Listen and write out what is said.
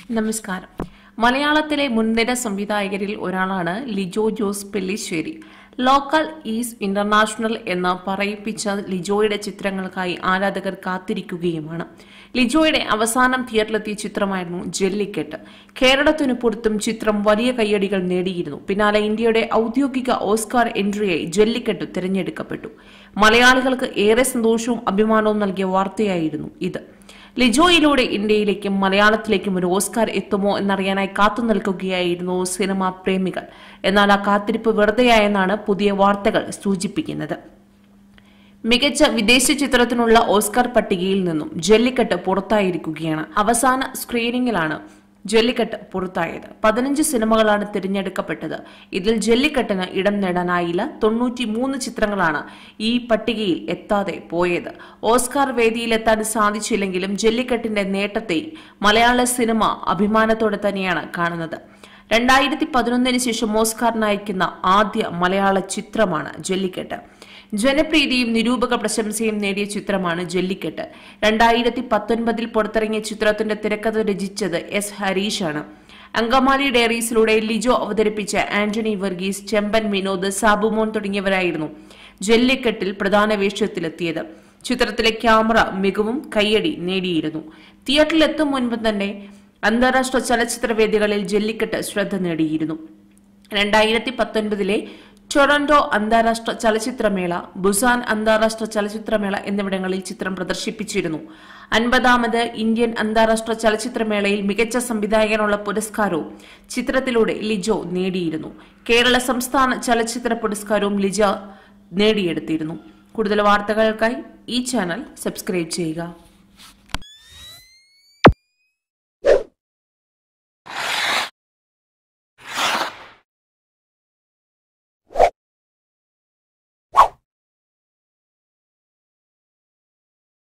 നമസ്കാരം മലയാളത്തിലെ മുൻനിര സംവിധായകരിൽ ഒരാളാണ് Lijo Jose Pellissery local is international എന്ന് പറയിപ്പിച്ച ലിജോയുടെ ചിത്രങ്ങൾക്കായി ആരാധകർ കാത്തിരിക്കുകയുമാണ് ലിജോയുടെ അവസാനം തിയേറ്ററിലെത്തിയ ചിത്രമായിരുന്നു ജെല്ലിക്കെട്ട് കേരളത്തിനു പുറത്തും ചിത്രം വലിയ കയ്യടികൾ നേടിയിരുന്നു പിന്നാലെ ഇന്ത്യയുടെ ഔദ്യോഗിക ഓസ്കാർ എൻട്രിയായി ജെല്ലിക്കെട്ട് തിരഞ്ഞെടുക്കപ്പെട്ടു മലയാളികൾക്ക് ഏറെ സന്തോഷവും അഭിമാനവും നൽകിയ വാർത്തയായിരുന്നു ഇത് ലിജോയിലൂടെ ഇന്ത്യയിലേക്കും മലയാളത്തിലേക്കും ഒരു ഓസ്കാർ എത്തുമോ എന്നറിയാനായി കാത്തു നിൽക്കുകയായിരുന്നു സിനിമാ പ്രേമികൾ എന്നാൽ ആ കാത്തിരിപ്പ് വെറുതെയായെന്നാണ് പുതിയ വാർത്തകൾ സൂചിപ്പിക്കുന്നത് മികച്ച വിദേശ ചിത്രത്തിനുള്ള ഓസ്കാർ പട്ടികയിൽ നിന്നും ജല്ലിക്കെട്ട് പുറത്തായിരിക്കുകയാണ് അവസാന സ്ക്രീനിങ്ങിലാണ് ജല്ലിക്കെട്ട് പുറത്തായത് പതിനഞ്ച് സിനിമകളാണ് തിരഞ്ഞെടുക്കപ്പെട്ടത് ഇതിൽ ജല്ലിക്കെട്ടിന് ഇടം നേടാനായില്ല തൊണ്ണൂറ്റി മൂന്ന് ചിത്രങ്ങളാണ് ഈ പട്ടികയിൽ എത്താതെ പോയത് ഓസ്കാർ വേദിയിലെത്താൻ സാധിച്ചില്ലെങ്കിലും ജല്ലിക്കെട്ടിന്റെ നേട്ടത്തെ മലയാള സിനിമ അഭിമാനത്തോടെ തന്നെയാണ് കാണുന്നത് രണ്ടായിരത്തി പതിനൊന്നിന് ശേഷം ഓസ്കാറിന് അയക്കുന്ന ആദ്യ മലയാള ചിത്രമാണ് ജല്ലിക്കെട്ട് ജനപ്രീതിയും നിരൂപക പ്രശംസയും നേടിയ ചിത്രമാണ് ജല്ലിക്കെട്ട് രണ്ടായിരത്തി പത്തൊൻപതിൽ പുറത്തിറങ്ങിയ ചിത്രത്തിന്റെ തിരക്കഥ രചിച്ചത് എസ് ഹരീഷാണ് അങ്കമാലി ഡയറീസിലൂടെ ലിജോ അവതരിപ്പിച്ച ആന്റണി വർഗീസ് ചെമ്പൻ വിനോദ് സാബുമോൻ തുടങ്ങിയവരായിരുന്നു ജല്ലിക്കെട്ടിൽ പ്രധാന വേഷത്തിലെത്തിയത് ചിത്രത്തിലെ ക്യാമറ മികവും കയ്യടി നേടിയിരുന്നു തിയേറ്ററിലെത്തും മുൻപ് തന്നെ അന്താരാഷ്ട്ര ചലച്ചിത്ര വേദികളിൽ ജല്ലിക്കെട്ട് ശ്രദ്ധ നേടിയിരുന്നു രണ്ടായിരത്തി പത്തൊൻപതിലെ ടൊറന്റോ അന്താരാഷ്ട്ര ചലച്ചിത്രമേള ബുസാൻ അന്താരാഷ്ട്ര ചലച്ചിത്രമേള എന്നിവിടങ്ങളിൽ ചിത്രം പ്രദർശിപ്പിച്ചിരുന്നു അൻപതാമത് ഇന്ത്യൻ അന്താരാഷ്ട്ര ചലച്ചിത്രമേളയിൽ മികച്ച സംവിധായകനുള്ള പുരസ്കാരവും ചിത്രത്തിലൂടെ ലിജോ നേടിയിരുന്നു കേരള സംസ്ഥാന ചലച്ചിത്ര പുരസ്കാരവും ലിജ നേടിയെടുത്തിരുന്നു കൂടുതൽ വാർത്തകൾക്കായി ഈ ചാനൽ സബ്സ്ക്രൈബ് ചെയ്യുക